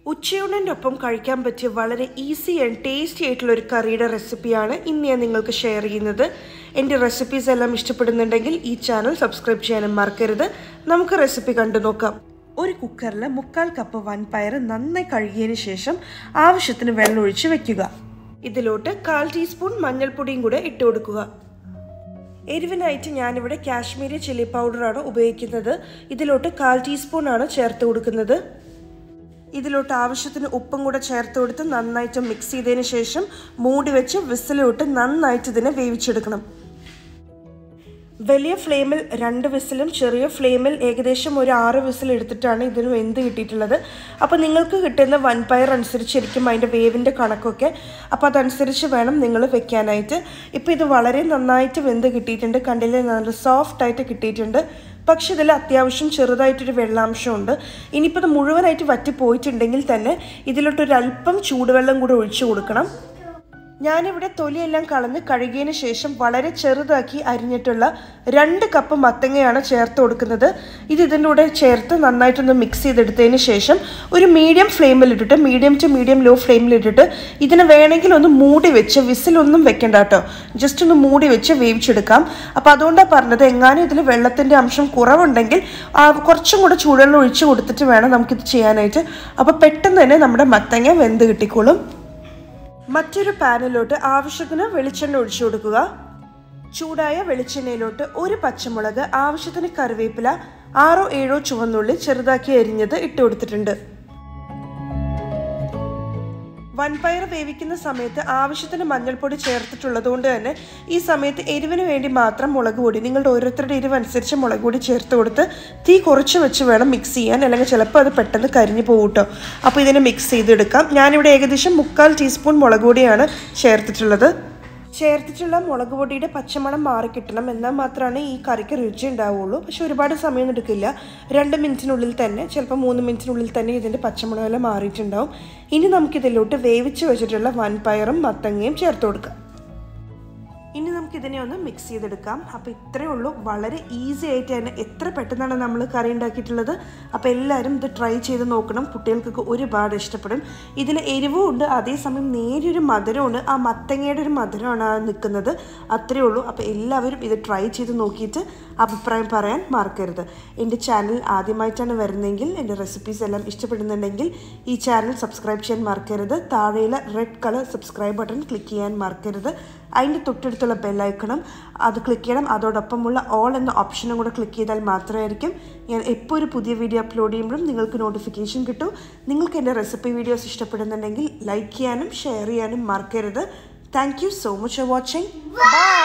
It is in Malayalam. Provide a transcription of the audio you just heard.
ഉച്ചയൂണിൻ്റെ ഒപ്പം കഴിക്കാൻ പറ്റിയ വളരെ ഈസി ആൻഡ് ടേസ്റ്റി ആയിട്ടുള്ള ഒരു കറിയുടെ റെസിപ്പിയാണ് ഇന്ന് ഞാൻ നിങ്ങൾക്ക് ഷെയർ ചെയ്യുന്നത് എൻ്റെ റെസിപ്പീസ് എല്ലാം ഇഷ്ടപ്പെടുന്നുണ്ടെങ്കിൽ ഈ ചാനൽ സബ്സ്ക്രൈബ് ചെയ്യാനും മറക്കരുത് നമുക്ക് റെസിപ്പി കണ്ടു നോക്കാം ഒരു കുക്കറിൽ മുക്കാൽ കപ്പ് വൻപയർ നന്നായി കഴുകിയതിന് ശേഷം ആവശ്യത്തിന് വെള്ളം ഒഴിച്ച് വെക്കുക ഇതിലോട്ട് കാൽ ടീസ്പൂൺ മഞ്ഞൾപ്പൊടിയും കൂടെ ഇട്ട് കൊടുക്കുക എരിവിനായിട്ട് ഞാനിവിടെ കാശ്മീരി ചില്ലി പൗഡറാണ് ഉപയോഗിക്കുന്നത് ഇതിലോട്ട് കാൽ ടീസ്പൂൺ ആണ് ചേർത്ത് കൊടുക്കുന്നത് ഇതിലോട്ട് ആവശ്യത്തിന് ഉപ്പും കൂടെ ചേർത്ത് കൊടുത്ത് നന്നായിട്ട് മിക്സ് ചെയ്തതിന് ശേഷം മൂടി വെച്ച് വിസിലോട്ട് നന്നായിട്ട് ഇതിനെ വേവിച്ചെടുക്കണം വലിയ ഫ്ലെയിമിൽ രണ്ട് വിസിലും ചെറിയ ഫ്ലെയിമിൽ ഏകദേശം ഒരു ആറ് വിസിൽ എടുത്തിട്ടാണ് ഇതിന് വെന്ത് കിട്ടിയിട്ടുള്ളത് അപ്പോൾ നിങ്ങൾക്ക് കിട്ടുന്ന വൻപയർ അനുസരിച്ചിരിക്കും അതിൻ്റെ വേവിൻ്റെ കണക്കൊക്കെ അപ്പോൾ അതനുസരിച്ച് വേണം നിങ്ങൾ വെക്കാനായിട്ട് ഇപ്പോൾ ഇത് വളരെ നന്നായിട്ട് വെന്ത് കിട്ടിയിട്ടുണ്ട് കണ്ടില്ലേ നല്ല സോഫ്റ്റായിട്ട് കിട്ടിയിട്ടുണ്ട് പക്ഷെ ഇതിൽ അത്യാവശ്യം ചെറുതായിട്ടൊരു വെള്ളാംശമുണ്ട് ഇനിയിപ്പോൾ ഇത് മുഴുവനായിട്ട് വറ്റിപ്പോയിട്ടുണ്ടെങ്കിൽ തന്നെ ഇതിലോട്ടൊരു അല്പം ചൂടുവെള്ളം കൂടെ ഒഴിച്ചു കൊടുക്കണം ഞാനിവിടെ തൊലിയെല്ലാം കളഞ്ഞ് കഴുകിയതിന് ശേഷം വളരെ ചെറുതാക്കി അരിഞ്ഞിട്ടുള്ള രണ്ട് കപ്പ് മത്തങ്ങയാണ് ചേർത്ത് കൊടുക്കുന്നത് ഇത് ഇതിൻ്റെ കൂടെ ചേർത്ത് നന്നായിട്ടൊന്ന് മിക്സ് ചെയ്തെടുത്തതിന് ശേഷം ഒരു മീഡിയം ഫ്ലെയിമിലിട്ടിട്ട് മീഡിയം ടു മീഡിയം ലോ ഫ്ലെയിമിലിട്ടിട്ട് ഇതിനെ വേണമെങ്കിൽ ഒന്ന് മൂടി വെച്ച് വിസിലൊന്നും വെക്കണ്ട കേട്ടോ ജസ്റ്റ് ഒന്ന് മൂടി വെച്ച് വേവിച്ചെടുക്കാം അപ്പോൾ അതുകൊണ്ടാണ് പറഞ്ഞത് എങ്ങാനും ഇതിൽ വെള്ളത്തിൻ്റെ അംശം കുറവുണ്ടെങ്കിൽ കുറച്ചും കൂടെ ചൂടുവെള്ളം ഒഴിച്ച് കൊടുത്തിട്ട് വേണം നമുക്കിത് ചെയ്യാനായിട്ട് അപ്പോൾ പെട്ടെന്ന് തന്നെ നമ്മുടെ മത്തങ്ങ വെന്ത് കിട്ടിക്കോളും മറ്റൊരു പാനിലോട്ട് ആവശ്യത്തിന് വെളിച്ചെണ്ണ ഒഴിച്ചു കൊടുക്കുക ചൂടായ വെളിച്ചെണ്ണയിലോട്ട് ഒരു പച്ചമുളക് ആവശ്യത്തിന് കറിവേപ്പില ആറോ ഏഴോ ചുവന്നുള്ളി ചെറുതാക്കി അരിഞ്ഞത് ഇട്ട് കൊടുത്തിട്ടുണ്ട് വൻപയർ വേവിക്കുന്ന സമയത്ത് ആവശ്യത്തിന് മഞ്ഞൾപ്പൊടി ചേർത്തിട്ടുള്ളത് കൊണ്ട് തന്നെ ഈ സമയത്ത് എരിവിന് വേണ്ടി മാത്രം മുളക് പൊടി നിങ്ങളുടെ ഓരോരുത്തരുടെ എരിവ് അനുസരിച്ച് മുളക് പൊടി ചേർത്ത് കൊടുത്ത് തീ കുറച്ച് വെച്ച് വേണം മിക്സ് ചെയ്യാൻ അല്ലെങ്കിൽ ചിലപ്പോൾ അത് പെട്ടെന്ന് കരിഞ്ഞു പോകും കേട്ടോ അപ്പോൾ ഇതിനെ മിക്സ് ചെയ്തെടുക്കാം ഞാനിവിടെ ഏകദേശം മുക്കാൽ ടീസ്പൂൺ മുളക് പൊടിയാണ് ചേർത്തിട്ടുള്ളത് ചേർത്തിട്ടുള്ള മുളക് പൊടിയുടെ പച്ചമണം മാറിക്കിട്ടണം എന്നാൽ മാത്രമാണ് ഈ കറിക്ക് രുചി ഉണ്ടാവുള്ളൂ പക്ഷെ ഒരുപാട് സമയം എടുക്കില്ല രണ്ട് മിനിറ്റിനുള്ളിൽ തന്നെ ചിലപ്പോൾ മൂന്ന് മിനിറ്റിനുള്ളിൽ തന്നെ ഇതിൻ്റെ പച്ചമണമെല്ലാം മാറിയിട്ടുണ്ടാവും ഇനി നമുക്കിതിലോട്ട് വേവിച്ച് വെച്ചിട്ടുള്ള വൻപയറും മത്തങ്ങയും ചേർത്ത് കൊടുക്കാം ഇനി നമുക്ക് ഇതിനെ ഒന്ന് മിക്സ് ചെയ്തെടുക്കാം അപ്പോൾ ഇത്രയേ ഉള്ളൂ വളരെ ഈസി ആയിട്ട് തന്നെ എത്ര പെട്ടെന്നാണ് നമ്മൾ കറി ഉണ്ടാക്കിയിട്ടുള്ളത് അപ്പോൾ എല്ലാവരും ഇത് ട്രൈ ചെയ്ത് നോക്കണം കുട്ടികൾക്കൊക്കെ ഒരുപാട് ഇഷ്ടപ്പെടും ഇതിൽ എരിവും ഉണ്ട് അതേസമയം നേരിയൊരു മധുരമുണ്ട് ആ മത്തങ്ങയുടെ ഒരു മധുരമാണ് ആ നിൽക്കുന്നത് അത്രയേ ഉള്ളൂ അപ്പോൾ എല്ലാവരും ഇത് ട്രൈ ചെയ്ത് നോക്കിയിട്ട് അഭിപ്രായം പറയാൻ മറക്കരുത് എൻ്റെ ചാനൽ ആദ്യമായിട്ടാണ് വരുന്നതെങ്കിൽ എൻ്റെ റെസിപ്പീസ് എല്ലാം ഇഷ്ടപ്പെടുന്നുണ്ടെങ്കിൽ ഈ ചാനൽ സബ്സ്ക്രൈബ് ചെയ്യാൻ മറക്കരുത് താഴെയുള്ള red colour subscribe button click ചെയ്യാൻ മറക്കരുത് അതിൻ്റെ തൊട്ടടുത്തുള്ള ബെല്ലൈക്കണം അത് ക്ലിക്ക് ചെയ്യണം അതോടൊപ്പമുള്ള ഓൾ എന്ന ഓപ്ഷനും കൂടെ ക്ലിക്ക് ചെയ്താൽ മാത്രമായിരിക്കും ഞാൻ എപ്പോൾ ഒരു പുതിയ വീഡിയോ അപ്ലോഡ് ചെയ്യുമ്പോഴും നിങ്ങൾക്ക് നോട്ടിഫിക്കേഷൻ കിട്ടും നിങ്ങൾക്ക് എൻ്റെ റെസിപ്പി വീഡിയോസ് ഇഷ്ടപ്പെടുന്നുണ്ടെങ്കിൽ ലൈക്ക് ചെയ്യാനും ഷെയർ ചെയ്യാനും മറക്കരുത് thank you so much for watching by